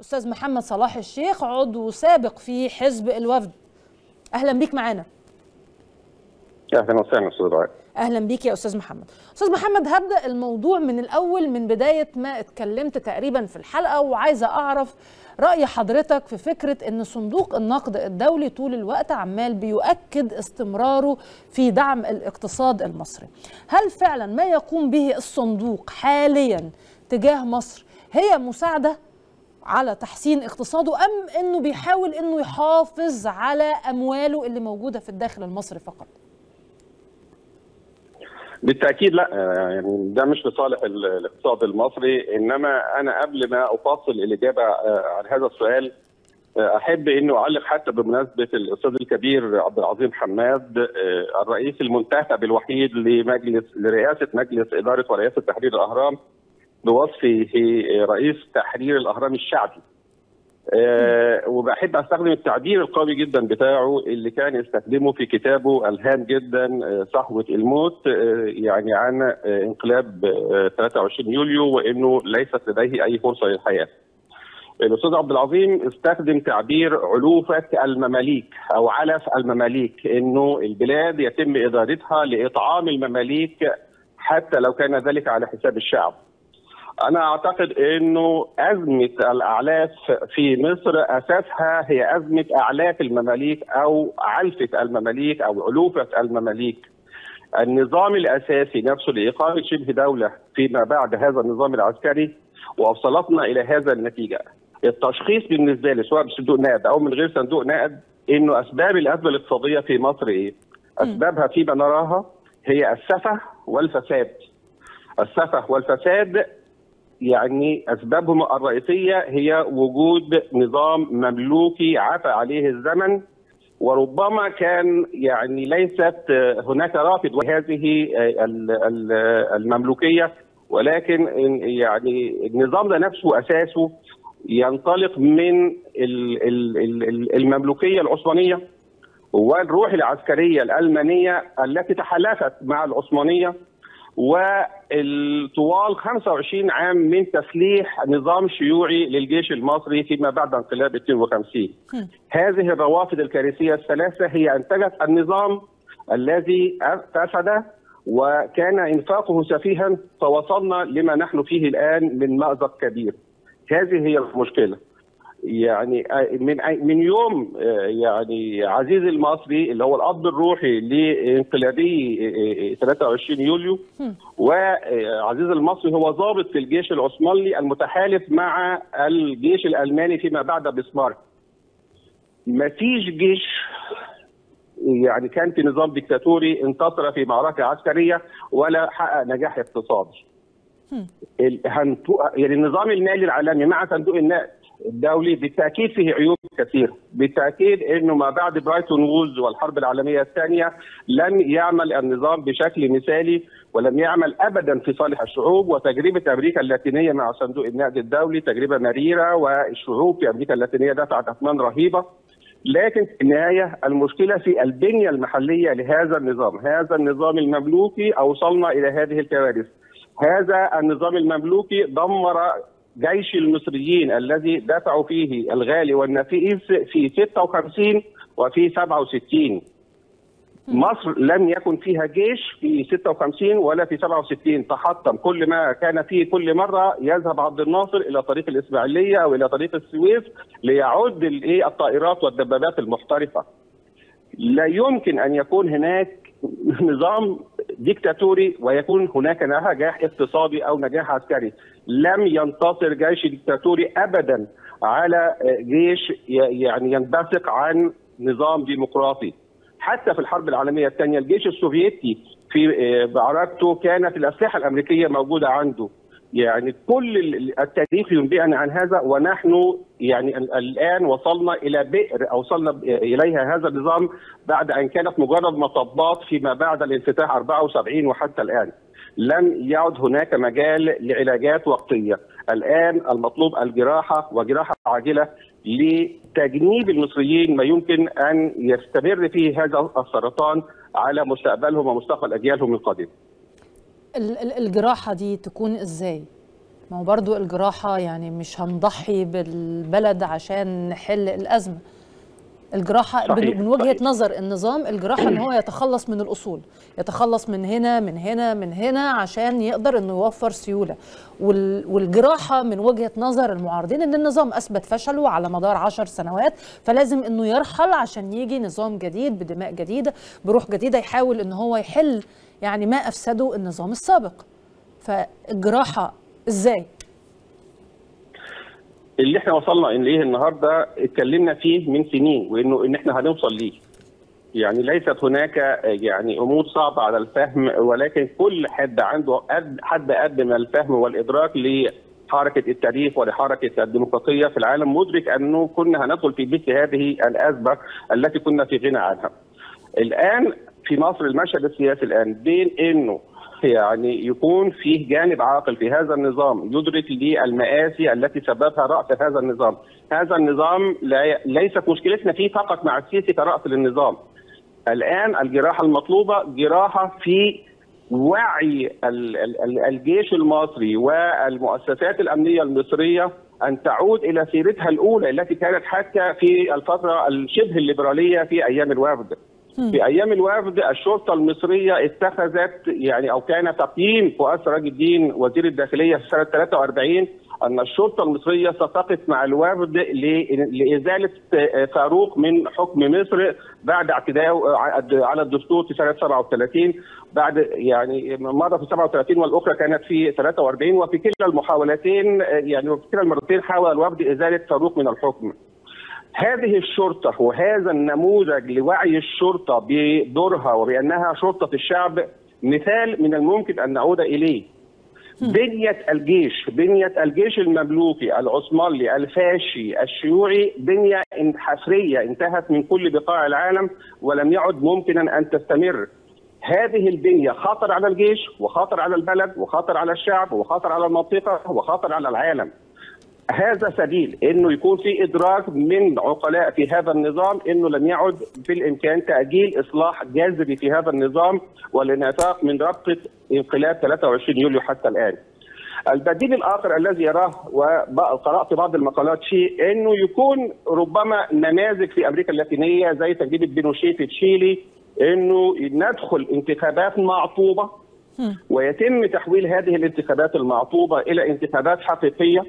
استاذ محمد صلاح الشيخ عضو سابق في حزب الوفد اهلا بيك معانا اهلا وسهلا استاذ دعاء اهلا بيك يا استاذ محمد استاذ محمد هبدا الموضوع من الاول من بدايه ما اتكلمت تقريبا في الحلقه وعايزه اعرف راي حضرتك في فكره ان صندوق النقد الدولي طول الوقت عمال بيؤكد استمراره في دعم الاقتصاد المصري هل فعلا ما يقوم به الصندوق حاليا تجاه مصر هي مساعده على تحسين اقتصاده ام انه بيحاول انه يحافظ على امواله اللي موجوده في الداخل المصري فقط بالتاكيد لا يعني ده مش لصالح الاقتصاد المصري انما انا قبل ما افصل الاجابه عن هذا السؤال احب انه اعلق حتى بمناسبه الاستاذ الكبير عبد العظيم حماد الرئيس المنتخب الوحيد لمجلس لرئاسه مجلس اداره ورئاسه تحرير الاهرام بوصفه رئيس تحرير الاهرام الشعبي أه وبحب استخدم التعبير القوي جدا بتاعه اللي كان يستخدمه في كتابه الهام جدا صحوه الموت أه يعني عن أه انقلاب 23 يوليو وانه ليست لديه اي فرصه للحياه. الاستاذ عبد العظيم استخدم تعبير علوفه المماليك او علف المماليك انه البلاد يتم ادارتها لاطعام المماليك حتى لو كان ذلك على حساب الشعب. أنا أعتقد أنه أزمة الأعلاف في مصر أساسها هي أزمة أعلاف المماليك أو علفة المماليك أو علوفة المماليك. النظام الأساسي نفسه لإقامة شبه دولة فيما بعد هذا النظام العسكري وأوصلتنا إلى هذا النتيجة. التشخيص بالنسبة لي سواء بصندوق نقد أو من غير صندوق نقد إنه أسباب الأزمة الاقتصادية في مصر إيه؟ أسبابها فيما نراها هي السفة والفساد. السفه والفساد يعني اسبابهم الرئيسيه هي وجود نظام مملوكي عفى عليه الزمن وربما كان يعني ليست هناك رافض وهذه المملوكيه ولكن يعني النظام ده نفسه اساسه ينطلق من المملوكيه العثمانيه والروح العسكريه الالمانيه التي تحالفت مع العثمانيه وطوال 25 عام من تسليح نظام شيوعي للجيش المصري فيما بعد انقلاب 52 هذه الروافد الكارثيه الثلاثه هي انتجت النظام الذي فسد وكان انفاقه سفيها فوصلنا لما نحن فيه الان من مازق كبير هذه هي المشكله يعني من من يوم يعني عزيز المصري اللي هو الاب الروحي لانقلابي 23 يوليو وعزيز المصري هو ضابط في الجيش العثماني المتحالف مع الجيش الالماني فيما بعد بسمارك. ما فيش جيش يعني كان في نظام ديكتاتوري انتصر في معركه عسكريه ولا حقق نجاح اقتصادي. يعني النظام المالي العالمي مع صندوق النقد الدولي بالتاكيد فيه عيوب كثيره، بالتاكيد انه ما بعد برايتون وولز والحرب العالميه الثانيه لم يعمل النظام بشكل مثالي ولم يعمل ابدا في صالح الشعوب وتجربه امريكا اللاتينيه مع صندوق النقد الدولي تجربه مريره والشعوب في امريكا اللاتينيه دفعت اثمان رهيبه لكن في النهايه المشكله في البنيه المحليه لهذا النظام، هذا النظام المملوكي اوصلنا الى هذه الكوارث. هذا النظام المملوكي دمر جيش المصريين الذي دفعوا فيه الغالي والنفيس في 56 وفي 67 مصر لم يكن فيها جيش في 56 ولا في 67 تحطم كل ما كان فيه كل مره يذهب عبد الناصر الى طريق الاسماعيليه او الى طريق السويس ليعد الايه الطائرات والدبابات المحترفه. لا يمكن ان يكون هناك نظام ديكتاتوري ويكون هناك نجاح اقتصادي او نجاح عسكري لم ينتصر جيش ديكتاتوري ابدا على جيش يعني ينبثق عن نظام ديمقراطي حتى في الحرب العالميه الثانيه الجيش السوفيتي في بعركته كانت الاسلحه الامريكيه موجوده عنده يعني كل التاريخ ينبئنا عن هذا ونحن يعني الان وصلنا الى بئر اوصلنا اليها هذا النظام بعد ان كانت مجرد مطبات فيما بعد الانفتاح 74 وحتى الان. لم يعد هناك مجال لعلاجات وقتيه، الان المطلوب الجراحه وجراحه عاجله لتجنيب المصريين ما يمكن ان يستمر فيه هذا السرطان على مستقبلهم ومستقبل اجيالهم القادمه. الجراحه دي تكون ازاي؟ ما هو برضو الجراحة يعني مش هنضحي بالبلد عشان نحل الأزمة الجراحة صحيح، من وجهة صحيح. نظر النظام الجراحة ان هو يتخلص من الأصول يتخلص من هنا من هنا من هنا عشان يقدر انه يوفر سيولة وال- والجراحة من وجهة نظر المعارضين ان النظام أثبت فشله على مدار عشر سنوات فلازم انه يرحل عشان يجي نظام جديد بدماء جديدة بروح جديدة يحاول ان هو يحل يعني ما أفسده النظام السابق فالجراحة ازاي؟ اللي احنا وصلنا اليه النهارده اتكلمنا فيه من سنين وانه ان احنا هنوصل ليه. يعني ليست هناك يعني امور صعبه على الفهم ولكن كل حد عنده قد حد قد من الفهم والادراك لحركه التاريخ ولحركه الديمقراطيه في العالم مدرك انه كنا هندخل في مثل هذه الازمه التي كنا في غنى عنها. الان في مصر المشهد السياسي الان بين انه يعني يكون فيه جانب عاقل في هذا النظام يدرك للمآسي التي سببها رأس هذا النظام هذا النظام لا ليست مشكلتنا فيه فقط مع السيسي كرأس للنظام الآن الجراحة المطلوبة جراحة في وعي ال- ال- ال- الجيش المصري والمؤسسات الأمنية المصرية أن تعود إلى سيرتها الأولى التي كانت حتى في الفترة الشبه الليبرالية في أيام الوفد في ايام الوفد الشرطه المصريه اتخذت يعني او كان تقييم فؤاد سراج الدين وزير الداخليه في سنه 43 ان الشرطه المصريه ستقف مع الوفد ل- لازاله فاروق من حكم مصر بعد اعتداءه على الدستور في سنه 37 بعد يعني مره في 37 والاخرى كانت في 43 وفي كلا المحاولتين يعني وفي كلا المرتين حاول الوفد ازاله فاروق من الحكم. هذه الشرطة وهذا النموذج لوعي الشرطة بدورها وبأنها شرطة الشعب مثال من الممكن أن نعود إليه بنية الجيش بنية الجيش المملوكي العثماني الفاشي الشيوعي بنية حصرية انتهت من كل بقاع العالم ولم يعد ممكنا أن تستمر هذه البنية خطر على الجيش وخطر على البلد وخطر على الشعب وخطر على المنطقة وخطر على العالم هذا سبيل انه يكون في ادراك من عقلاء في هذا النظام انه لم يعد في الامكان تاجيل اصلاح جذري في هذا النظام والانعتاق من ربطه انقلاب 23 يوليو حتى الان. البديل الاخر الذي يراه وقرات بعض المقالات فيه انه يكون ربما نماذج في امريكا اللاتينيه زي تجربه بينوشيه في تشيلي انه ندخل انتخابات معطوبه ويتم تحويل هذه الانتخابات المعطوبه الى انتخابات حقيقيه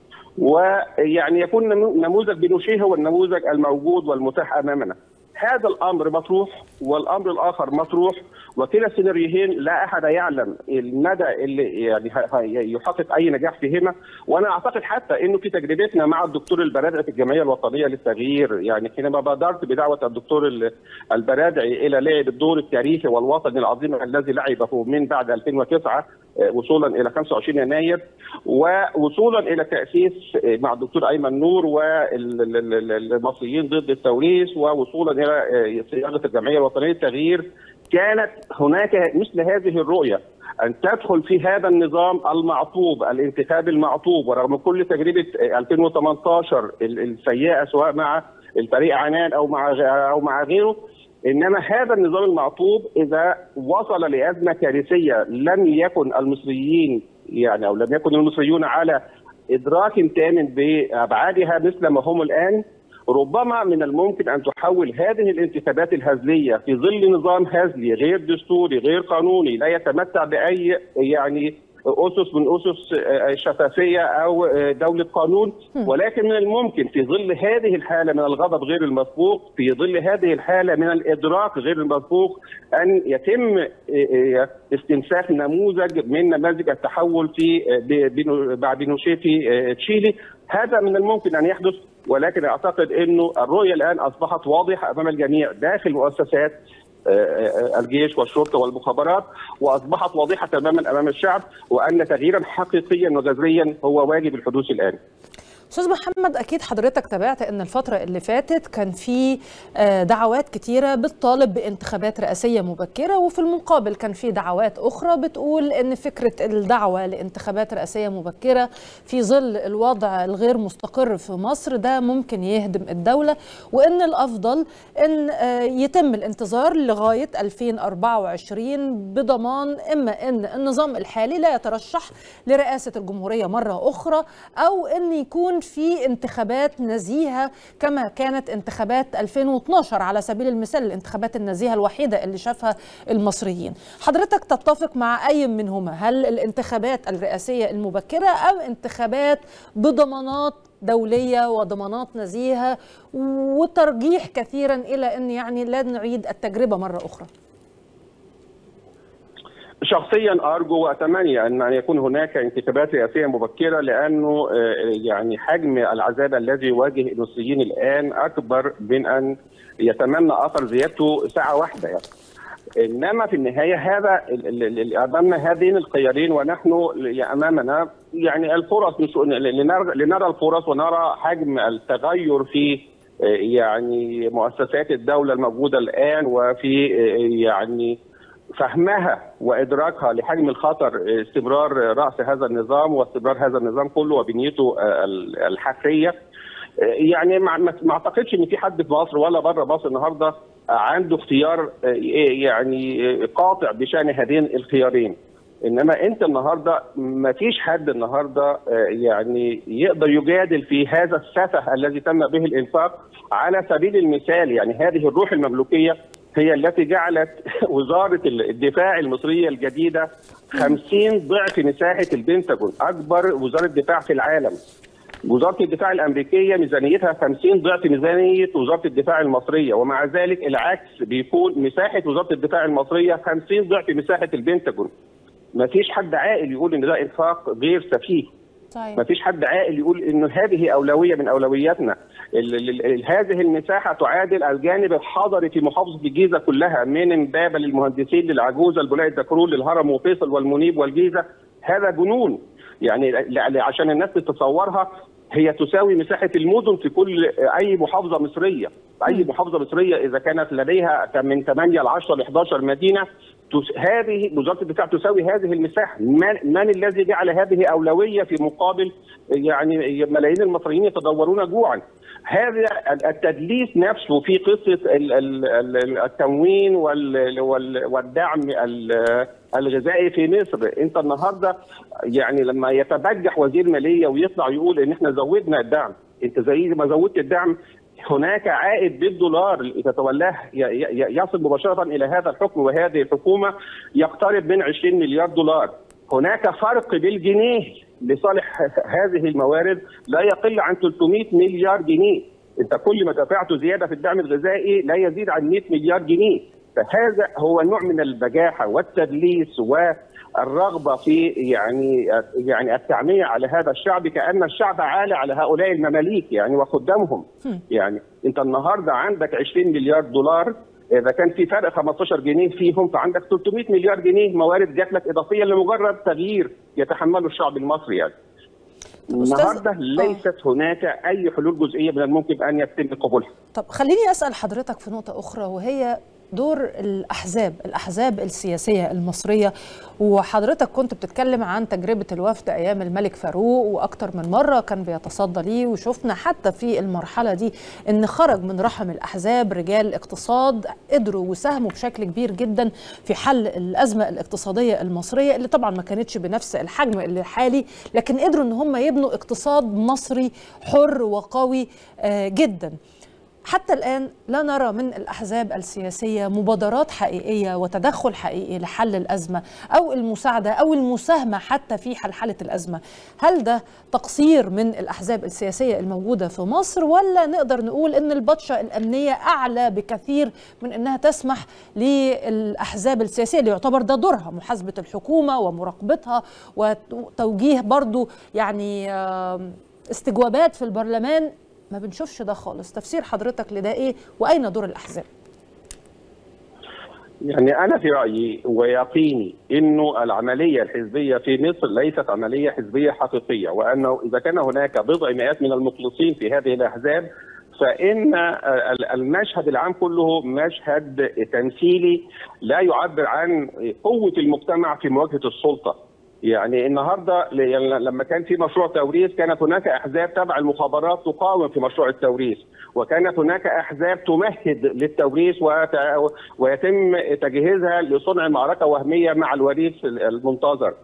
ويعني يكون نمو- نموذج بنوشيه هو النموذج الموجود والمتاح امامنا. هذا الامر مطروح والامر الاخر مطروح وكلا السيناريوهين لا احد يعلم المدى اللي يعني ه- ه- يحقق اي نجاح فيهما وانا اعتقد حتى انه في تجربتنا مع الدكتور البرادعي في الجمعيه الوطنيه للتغيير يعني حينما بادرت بدعوه الدكتور ال- البرادعي الى لعب الدور التاريخي والوطني العظيم الذي لعبه من بعد 2009 آه، وصولا الى 25 يناير ووصولا الى تاسيس آه، مع الدكتور ايمن نور والمصريين ضد التوريث ووصولا الى آه، صياغه الجمعيه الوطنيه للتغيير كانت هناك مثل هذه الرؤيه ان تدخل في هذا النظام المعطوب الانتخابي المعطوب ورغم كل تجربه آه، 2018 ال- السيئه سواء مع الفريق عنان او مع غ- او مع غيره انما هذا النظام المعطوب اذا وصل لازمه كارثيه لم يكن المصريين يعني او لم يكن المصريون على ادراك تام بابعادها مثل ما هم الان ربما من الممكن ان تحول هذه الانتخابات الهزليه في ظل نظام هزلي غير دستوري غير قانوني لا يتمتع باي يعني اسس من اسس آه، شفافيه او آه، دوله قانون ولكن من الممكن في ظل هذه الحاله من الغضب غير المسبوق في ظل هذه الحاله من الادراك غير المسبوق ان يتم آه، آه، استنساخ نموذج من نماذج التحول في آه، ب- بينو- بعد بينوشيه في آه، تشيلي هذا من الممكن ان يحدث ولكن اعتقد انه الرؤيه الان اصبحت واضحه امام الجميع داخل مؤسسات آه، الجيش والشرطه والمخابرات واصبحت واضحه تماما امام الشعب وان تغييرا حقيقيا وجذريا هو واجب الحدوث الان. استاذ محمد اكيد حضرتك تابعت ان الفتره اللي فاتت كان في دعوات كتيره بتطالب بانتخابات رئاسيه مبكره وفي المقابل كان في دعوات اخرى بتقول ان فكره الدعوه لانتخابات رئاسيه مبكره في ظل الوضع الغير مستقر في مصر ده ممكن يهدم الدوله وان الافضل ان يتم الانتظار لغايه 2024 بضمان اما ان النظام الحالي لا يترشح لرئاسه الجمهوريه مره اخرى او ان يكون في انتخابات نزيهه كما كانت انتخابات 2012 على سبيل المثال الانتخابات النزيهه الوحيده اللي شافها المصريين حضرتك تتفق مع اي منهما هل الانتخابات الرئاسيه المبكره او انتخابات بضمانات دوليه وضمانات نزيهه وترجيح كثيرا الى ان يعني لا نعيد التجربه مره اخرى شخصيا ارجو واتمنى ان يكون هناك انتخابات رئاسيه مبكره لانه يعني حجم العذاب الذي يواجه المصريين الان اكبر من ان يتمنى اثر زيادته ساعه واحده يعني. انما في النهايه هذا امامنا هذين الخيارين ونحن امامنا يعني الفرص لنرى الفرص ونرى حجم التغير في يعني مؤسسات الدوله الموجوده الان وفي يعني فهمها وادراكها لحجم الخطر استمرار راس هذا النظام واستمرار هذا النظام كله وبنيته الحفريه يعني ما اعتقدش ان في حد في مصر ولا بره مصر النهارده عنده اختيار يعني قاطع بشان هذين الخيارين انما انت النهارده ما فيش حد النهارده يعني يقدر يجادل في هذا السفه الذي تم به الانفاق على سبيل المثال يعني هذه الروح المملوكيه هي التي جعلت وزاره الدفاع المصريه الجديده 50 ضعف مساحه البنتاجون اكبر وزاره دفاع في العالم وزاره الدفاع الامريكيه ميزانيتها 50 ضعف ميزانيه وزاره الدفاع المصريه ومع ذلك العكس بيكون مساحه وزاره الدفاع المصريه 50 ضعف مساحه البنتاجون ما فيش حد عاقل يقول ان ده انفاق غير سفيه صحيح. ما فيش حد عاقل يقول انه هذه اولويه من اولوياتنا ال ال هذه المساحه تعادل الجانب الحضري في محافظه الجيزه كلها من امبابه للمهندسين للعجوزه لبولايه دكرور للهرم وفيصل والمنيب والجيزه هذا جنون يعني عشان الناس تتصورها هي تساوي مساحه المدن في كل اي محافظه مصريه، اي محافظه مصريه اذا كانت لديها من 8 ل 10 ل 11 مدينه هذه وزاره الدفاع تساوي هذه المساحه، من, من الذي جعل هذه اولويه في مقابل يعني ملايين المصريين يتدورون جوعا؟ هذا التدليس نفسه في قصه التموين والدعم الغذائي في مصر، انت النهارده يعني لما يتبجح وزير ماليه ويطلع يقول ان احنا زودنا الدعم، انت زي ما زودت الدعم هناك عائد بالدولار تتولاه يصل مباشره الى هذا الحكم وهذه الحكومه يقترب من 20 مليار دولار. هناك فرق بالجنيه لصالح هذه الموارد لا يقل عن 300 مليار جنيه. انت كل ما دفعته زياده في الدعم الغذائي لا يزيد عن 100 مليار جنيه. فهذا هو نوع من البجاحه والتدليس والرغبه في يعني يعني التعميه على هذا الشعب كان الشعب عالي على هؤلاء المماليك يعني وخدامهم يعني انت النهارده عندك 20 مليار دولار اذا كان في فرق 15 جنيه فيهم فعندك 300 مليار جنيه موارد جات لك اضافيه لمجرد تغيير يتحمله الشعب المصري يعني النهارده ليست هناك اي حلول جزئيه من الممكن ان يتم قبولها. طب خليني اسال حضرتك في نقطه اخرى وهي دور الاحزاب الاحزاب السياسيه المصريه وحضرتك كنت بتتكلم عن تجربه الوفد ايام الملك فاروق واكتر من مره كان بيتصدى ليه وشفنا حتى في المرحله دي ان خرج من رحم الاحزاب رجال اقتصاد قدروا وساهموا بشكل كبير جدا في حل الازمه الاقتصاديه المصريه اللي طبعا ما كانتش بنفس الحجم الحالي لكن قدروا ان هم يبنوا اقتصاد مصري حر وقوي جدا حتى الآن لا نرى من الأحزاب السياسية مبادرات حقيقية وتدخل حقيقي لحل الأزمة أو المساعدة أو المساهمة حتى في حلحلة الأزمة هل ده تقصير من الأحزاب السياسية الموجودة في مصر ولا نقدر نقول أن البطشة الأمنية أعلى بكثير من أنها تسمح للأحزاب السياسية اللي يعتبر ده دورها محاسبة الحكومة ومراقبتها وتوجيه برضو يعني استجوابات في البرلمان ما بنشوفش ده خالص تفسير حضرتك لده ايه واين دور الاحزاب يعني انا في رايي ويقيني انه العمليه الحزبيه في مصر ليست عمليه حزبيه حقيقيه وانه اذا كان هناك بضع مئات من المخلصين في هذه الاحزاب فان المشهد العام كله مشهد تمثيلي لا يعبر عن قوه المجتمع في مواجهه السلطه يعني النهارده لما كان في مشروع توريث كانت هناك احزاب تبع المخابرات تقاوم في مشروع التوريث وكانت هناك احزاب تمهد للتوريث ويتم تجهيزها لصنع معركه وهميه مع الوريث المنتظر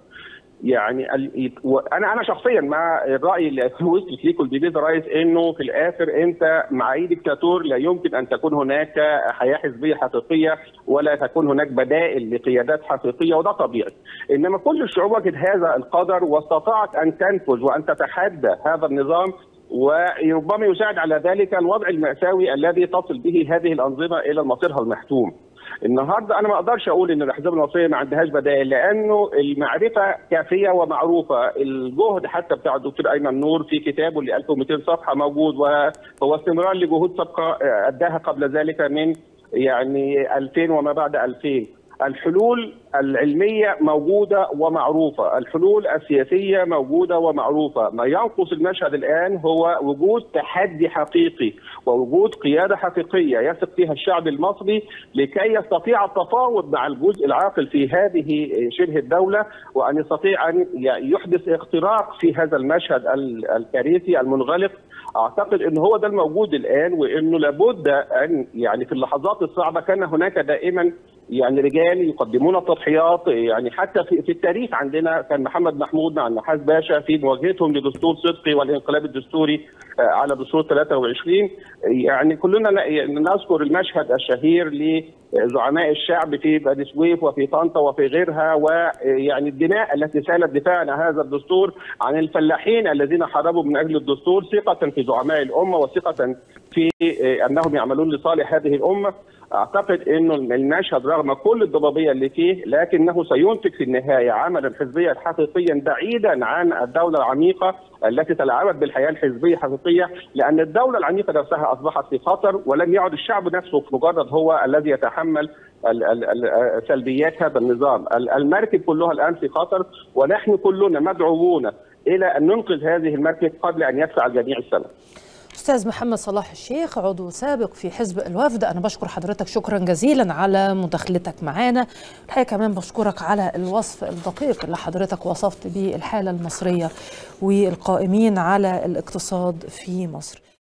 يعني انا انا شخصيا مع الراي اللي وصلت ليه كل رايس انه في الاخر انت مع اي دكتاتور لا يمكن ان تكون هناك حياه حزبيه حقيقيه ولا تكون هناك بدائل لقيادات حقيقيه وده طبيعي انما كل الشعوب وجد هذا القدر واستطاعت ان تنفذ وان تتحدى هذا النظام وربما يساعد على ذلك الوضع المأساوي الذي تصل به هذه الأنظمة إلى مصيرها المحتوم النهارده انا ما اقدرش اقول ان الاحزاب المصريه ما عندهاش بدائل لانه المعرفه كافيه ومعروفه الجهد حتى بتاع الدكتور ايمن نور في كتابه اللي 1200 صفحه موجود وهو استمرار لجهود سابقه اداها قبل ذلك من يعني 2000 وما بعد 2000 الحلول العلميه موجوده ومعروفه، الحلول السياسيه موجوده ومعروفه، ما ينقص المشهد الان هو وجود تحدي حقيقي ووجود قياده حقيقيه يثق فيها الشعب المصري لكي يستطيع التفاوض مع الجزء العاقل في هذه شبه الدوله وان يستطيع ان يحدث اختراق في هذا المشهد الكارثي المنغلق اعتقد ان هو ده الموجود الان وانه لابد ان يعني في اللحظات الصعبه كان هناك دائما يعني رجال يقدمون التضحيات يعني حتى في, في التاريخ عندنا كان محمد محمود مع النحاس باشا في مواجهتهم لدستور صدقي والانقلاب الدستوري على دستور 23 يعني كلنا نذكر المشهد الشهير لزعماء الشعب في بني سويف وفي طنطا وفي غيرها ويعني الدماء التي سالت دفاعا عن هذا الدستور عن الفلاحين الذين حاربوا من اجل الدستور ثقه في زعماء الامه وثقه في انهم يعملون لصالح هذه الامه اعتقد انه المشهد رغم كل الضبابيه اللي فيه لكنه سينتج في النهايه عملا حزبيا حقيقيا بعيدا عن الدوله العميقه التي تلعبت بالحياه الحزبيه حقيقيه لان الدوله العميقه نفسها اصبحت في خطر ولم يعد الشعب نفسه مجرد هو الذي يتحمل سلبيات هذا النظام المركب كلها الان في خطر ونحن كلنا مدعوون الى ان ننقذ هذه المركب قبل ان يدفع الجميع السلام استاذ محمد صلاح الشيخ عضو سابق في حزب الوفد انا بشكر حضرتك شكرا جزيلا على مداخلتك معانا الحقيقه كمان بشكرك على الوصف الدقيق اللي حضرتك وصفت به الحاله المصريه والقائمين على الاقتصاد في مصر